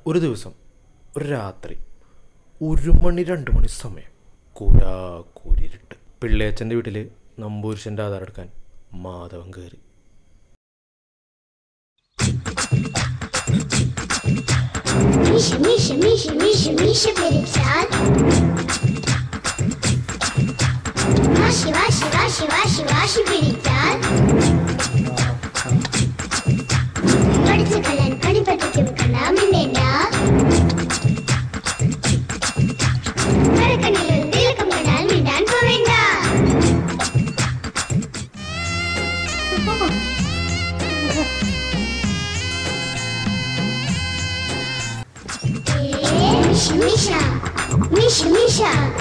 ഒരു ദിവസം ഒരു രാത്രി ഒരു മണി രണ്ട് മണി സമയം കൂരാ കൂരിരുട്ട് പിള്ളേച്ചൻ്റെ വീട്ടിൽ നമ്പൂരിശൻ്റെ ആധാരം എടുക്കാൻ മാധവൻ കയറി Миша, Миша, Миша, Миша, Миша перепсят. Ваши, ваши, ваши, ваши, ваши перепсят. പഠിച്ച കള്ളൻ പണി പറ്റിക്കും കണ്ണാമിന്നേണ്ട മരക്കണ്ണിൽ തിലക്കം കണ്ടാൽ മിണ്ടാൻ പോവേണ്ട ഏ, മിഷ മിഷ മിഷ മിഷ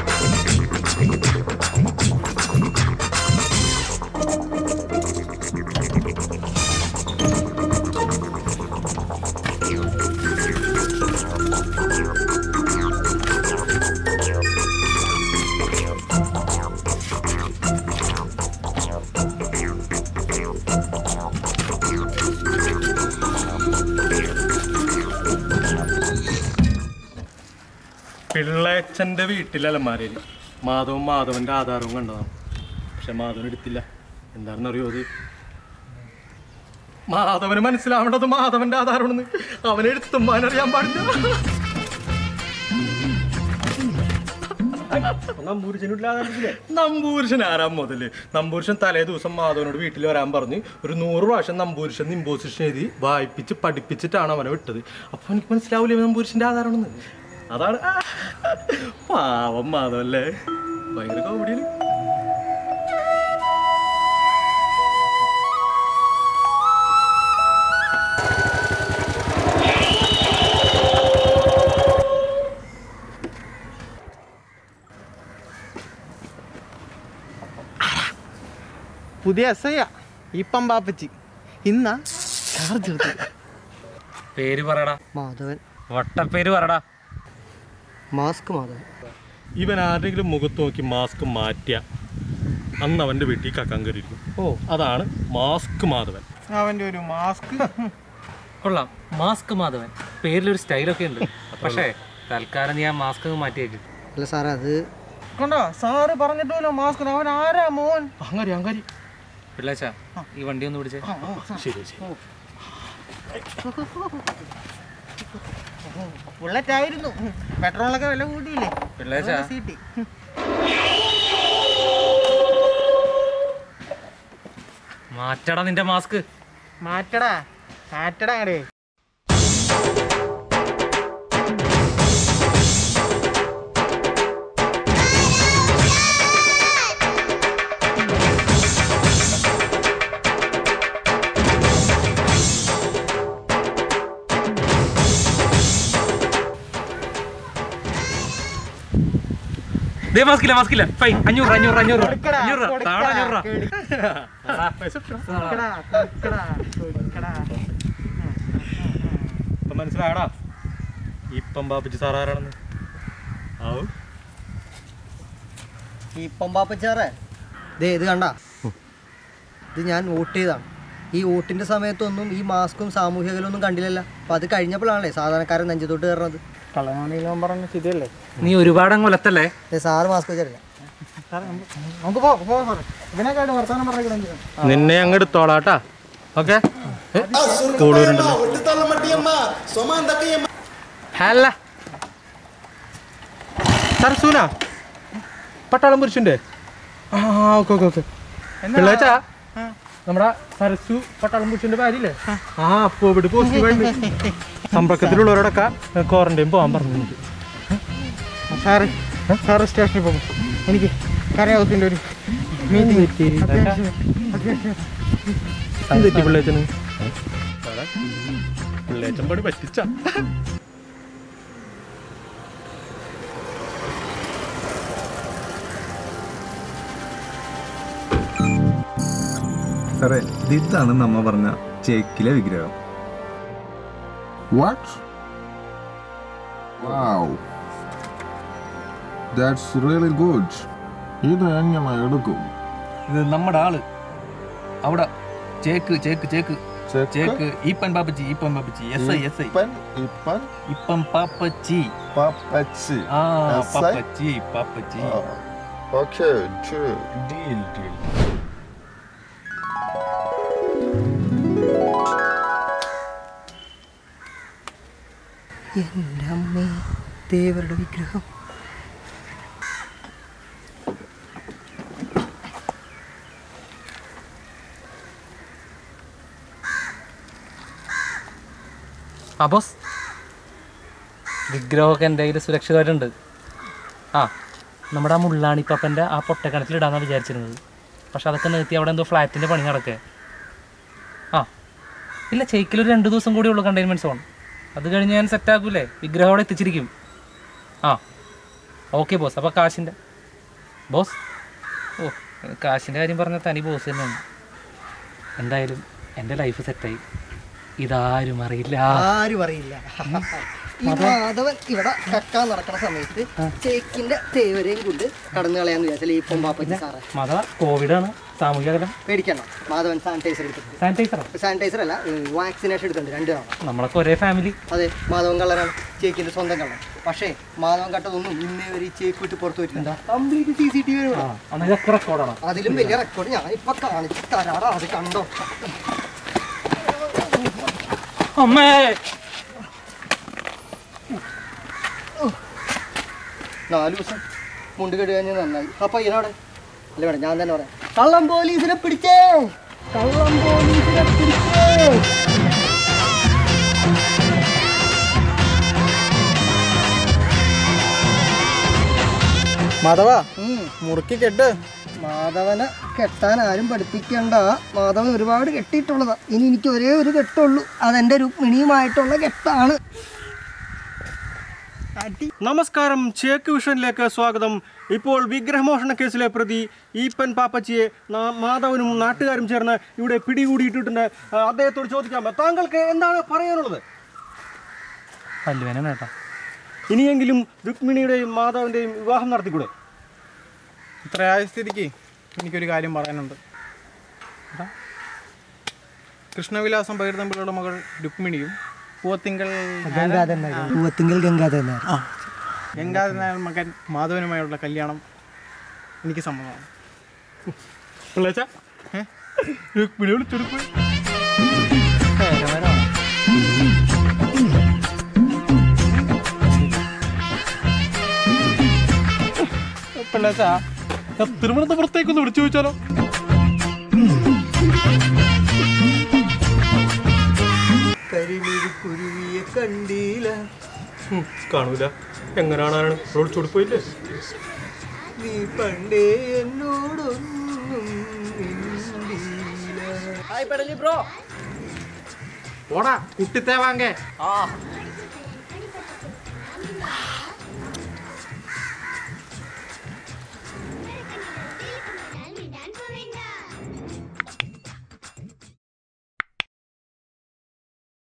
പിള്ളേച്ചൻ്റെ വീട്ടിലെ അലമാരയിൽ മാധവും മാധവൻ്റെ ആധാരവും കണ്ടതാണ് പക്ഷെ മാധവൻ എടുത്തില്ല എന്താണെന്നറിയോ അത് മാധവന് മനസ്സിലാവേണ്ടത് മാധവന്റെ ആധാരമാണെന്ന് അവനെടുത്തും അറിയാൻ പാടില്ല നമ്പൂരിശൻ ആരാം മുതല് നമ്പൂരിശൻ തലേ ദിവസം മാധവനോട് വീട്ടിൽ വരാൻ പറഞ്ഞ് ഒരു നൂറ് പ്രാവശ്യം നമ്പൂരിശൻ ഇമ്പോസിഷൻ എഴുതി വായിപ്പിച്ച് പഠിപ്പിച്ചിട്ടാണ് അവനെ വിട്ടത് അപ്പൊ എനിക്ക് മനസ്സിലാവൂലേ നമ്പൂരിശന്റെ ആധാരമാണെന്ന് അതാണ് പാവം മാധവല്ലേ ഭയങ്കര കോമഡിയാണ് പുതിയ എസ് ഐ ഇപ്പം പാപ്പച്ചി ഇന്നാ ചാർജ് എടുത്തത് പേര് പറയടാ മാധവൻ വട്ടപ്പേര് പറടാ മാസ്ക് മാധവൻ ഇവൻ ആരുടെങ്കിലും മുഖത്ത് നോക്കി മാസ്ക് മാറ്റിയ അന്ന് അവന്റെ വീട്ടിൽ കക്കാൻ കയറിയിരിക്കും ഓ അതാണ് മാസ്ക് മാധവൻ അവന്റെ ഒരു മാസ്ക് കൊള്ളാം മാസ്ക് മാധവൻ പേരിലൊരു സ്റ്റൈലൊക്കെ ഉണ്ട് പക്ഷേ തൽക്കാലം നീ ആ മാസ്ക് മാറ്റിയേക്ക് അല്ല സാറേ അത് കണ്ടോ സാറ് പറഞ്ഞിട്ടല്ലോ മാസ്ക് അവൻ ആരാ മോൻ അങ്ങാരി അങ്ങാരി പിള്ളേച്ച ഈ വണ്ടി ഒന്ന് പിടിച്ചേ ശരി ശരി ബുള്ളറ്റ് ആയിരുന്നു പെട്രോളൊക്കെ വില കൂട്ടിയില്ലേ പിള്ളേച്ച സീറ്റി മാറ്റടാ നിന്റെ മാസ്ക് മാറ്റടാ മാറ്റടാ അങ്ങടേ ദേ മാസ്കില്ല മാസ്കില്ല ഫൈൻ അഞ്ഞൂറ് അഞ്ഞൂറ് അഞ്ഞൂറ് കൊടുക്കടാ, അഞ്ഞൂറ് രൂപ കൊടുക്കടാ, താഴെ അഞ്ഞൂറ് രൂപ കൊടുക്കടാ, കൊടുക്കടാ, കൊടുക്കടാ. ഇപ്പൊ മനസ്സിലായടാ ഇപ്പം ബാപ്പച്ചി സാർ ആരാണെന്ന് ആവും ഈ പൊമ്പാപ്പച്ചാറേ ദേ ഇത് കണ്ട ഇത് ഞാൻ വോട്ട് ചെയ്താണ് ഈ വോട്ടിന്റെ സമയത്തൊന്നും ഈ മാസ്കും സാമൂഹ്യ അകലൊന്നും കണ്ടില്ലല്ലോ അപ്പൊ അത് കഴിഞ്ഞപ്പോഴാണല്ലേ സാധാരണക്കാരൻ നെഞ്ചത്തോട്ട് കയറുന്നത് കള്ളനാണെങ്കിലും പറഞ്ഞ ശരിയല്ലേ നീ ഒരുപാട് അങ്ങ് ഒലത്തല്ലേ ദേ സാറ് മാസ്ക് വെച്ചിട്ടില്ല നമുക്ക് പോ പോ സാറേ ഇവനെക്കാട്ട് വർത്താനം പറഞ്ഞിട്ടുണ്ടെങ്കിൽ നിന്നെ അങ്ങ് എടുത്തോളാട്ടാ ഓക്കെ സ്കൂളൂരുണ്ടല്ലോ ഹല്ല സരസൂന പട്ടാളം പുരുഷന്റെ ആ ഓക്കെ ഓക്കെ ഓക്കെ പിള്ളേച്ചാ നമ്മുടെ സരസു പട്ടാളം പുരുഷന്റെ ഭാര്യയില്ലേ ആ കോവിഡ് പോസിറ്റീവ് സമ്പർക്കത്തിലുള്ളവരോടൊക്കെ ക്വാറന്റൈൻ പോകാൻ പറഞ്ഞു എനിക്ക് സാറ് സാറ് സ്റ്റേഷനിൽ പോകും എനിക്ക് കരയോഗത്തിൻ്റെ ഒരു മീറ്റിംഗ് തെറ്റി പിള്ളേച്ചന് പിള്ളേച്ചൻ പടി പറ്റിച്ച സാറേ ഇതാണ് നമ്മ പറഞ്ഞ ചേക്കിലെ വിഗ്രഹം What? Wow. That's really good. ഇത് എങ്ങനെ എടുക്കും ഇത് നമ്മുടെ ആള് അവിടെ ചേക്ക് ചേക്ക് ചേക്ക് Cek. Cek Ipan Papaci, Ipan Papaci. Yes, I, yes, I. Ipan, Ipan, Ipan Papaci. Papaci. Ah, Yes, I. Papaci, Papaci. Ah, Okay, true. Deal, deal. എൻ്റെ അമ്മേ ദേവരുടെ വിഗ്രഹം ആ ബോസ് വിഗ്രഹമൊക്കെ എൻ്റെ കയ്യിൽ സുരക്ഷിതമായിട്ടുണ്ട് ആ നമ്മുടെ ആ മുള്ളാണിപ്പപ്പൻ്റെ ആ പൊട്ടക്കണത്തിലിടാന്നാണ് വിചാരിച്ചിരുന്നത് പക്ഷെ അതൊക്കെ നിർത്തി അവിടെ എന്തോ ഫ്ലാറ്റിൻ്റെ പണി നടക്കുക ആ ഇല്ല ചേക്കിലൊരു രണ്ട് ദിവസം കൂടി ഉള്ളൂ കണ്ടെയ്ൻമെൻറ്റ് സോൺ അത് കഴിഞ്ഞ് ഞാൻ സെറ്റാക്കൂലേ വിഗ്രഹം അവിടെ എത്തിച്ചിരിക്കും ആ ഓക്കെ ബോസ് അപ്പോൾ കാശിൻ്റെ ബോസ് ഓ കാശിൻ്റെ കാര്യം പറഞ്ഞാൽ തനി ബോസ് തന്നെയാണ് എന്തായാലും എൻ്റെ ലൈഫ് സെറ്റായി ഇതാരും അറിയില്ല ആരും അറിയില്ല ഈ മാധവൻ ഇവിടെ കക്കാൻ നടക്കുന്ന സമയത്ത് ചേക്കിന്റെ തേവരെയും കൊണ്ട് കടന്നു കളയാന്ന് വിചാരിച്ചാൽ ഈ പൊമ്പാപ്പച്ചി സാറേ മത കോവിഡാണ് സാമൂഹിക അകലം പേടിക്കണ്ട മാധവൻ സാനിറ്റൈസർ എടുത്തിട്ടുണ്ട് സാനിറ്റൈസറാ സാനിറ്റൈസർ അല്ല വാക്സിനേഷൻ എടുത്തിട്ടുണ്ട് രണ്ട് തവണ നമ്മളൊക്കെ ഒരേ ഫാമിലി അതെ മാധവൻ കള്ളനാണ് ചേക്കിന്റെ സ്വന്തം കള്ളൻ പക്ഷേ മാധവൻ കട്ടതൊന്നും ഇന്നേ വരെ ഈ ചേക്ക് വിട്ട് പുറത്തു പറ്റില്ല complete C C T V അന്ന് ഇതൊക്കെ റെക്കോർഡാണ് അതിലും വലിയ റെക്കോർഡ് ഞാൻ ഇപ്പൊ കാണിച്ചു തരാറാ അത് കണ്ടോ അമ്മേ നാല് ദിവസം മുണ്ട് കെടുകഴിഞ്ഞ് നന്നായി ആ പയ്യനോടെ അല്ല വേണം ഞാൻ തന്നെ പറയാം കള്ളം പോലീസിനെ പിടിച്ചേ കള്ളം പോലീസിനെ പിടിച്ചേ മാധവ ഉം. മുറുക്കി കെട്ട് മാധവനെ കെട്ടാൻ ആരും പഠിപ്പിക്കണ്ട മാധവൻ ഒരുപാട് കെട്ടിയിട്ടുള്ളതാ ഇനി എനിക്ക് ഒരേ ഒരു കെട്ടുള്ളൂ അതെന്റെ രുക്മിണിയുമായിട്ടുള്ള കെട്ടാണ് നമസ്കാരം ചേക്ക് വിഷനിലേക്ക് സ്വാഗതം ഇപ്പോൾ വിഗ്രഹമോഷണ കേസിലെ പ്രതി ഈപ്പൻ പാപ്പച്ചിയെ നാ- മാധവനും നാട്ടുകാരും ചേർന്ന് ഇവിടെ പിടികൂടിയിട്ടുണ്ട് ആ, അദ്ദേഹത്തോട് ചോദിക്കാം താങ്കൾക്ക് എന്താണ് പറയാനുള്ളത് പല്ലുവേന കേട്ടാ ഇനിയെങ്കിലും രുക്മിണിയുടെയും മാധവന്റെയും വിവാഹം നടത്തിക്കൂടെ ഇത്രയായ സ്ഥിതിക്ക് എനിക്കൊരു കാര്യം പറയാനുണ്ട് എടാ, കൃഷ്ണവിലാസം പകരുന്നമ്പിളുടെ മകൾ രുക്മിണിയും പൂവത്തിങ്കൽ പൂവത്തിങ്കൽ ഗംഗാധരൻ ഗംഗാധരനായ മകൻ മാധവനുമായുള്ള കല്യാണം എനിക്ക് സമ്മതമാണ് പിള്ളേച്ചാ രുക്മിണി വിളിച്ചെടുപ്പ് പിള്ളേച്ചാ ഞാൻ തിരുവനന്തപുരത്തേക്കൊന്ന് വിളിച്ചു ചോദിച്ചാലോ കരിമിഴിക്കുരുവിയെ കണ്ടീല കാണൂല എങ്ങനെയാണ് വിളിച്ചോട് പോയില്ലേ നീ പണ്ടേ എന്നോടൊന്നും മിണ്ടീല. ഓടാ കുട്ടിത്തേവാങ്കേ ആ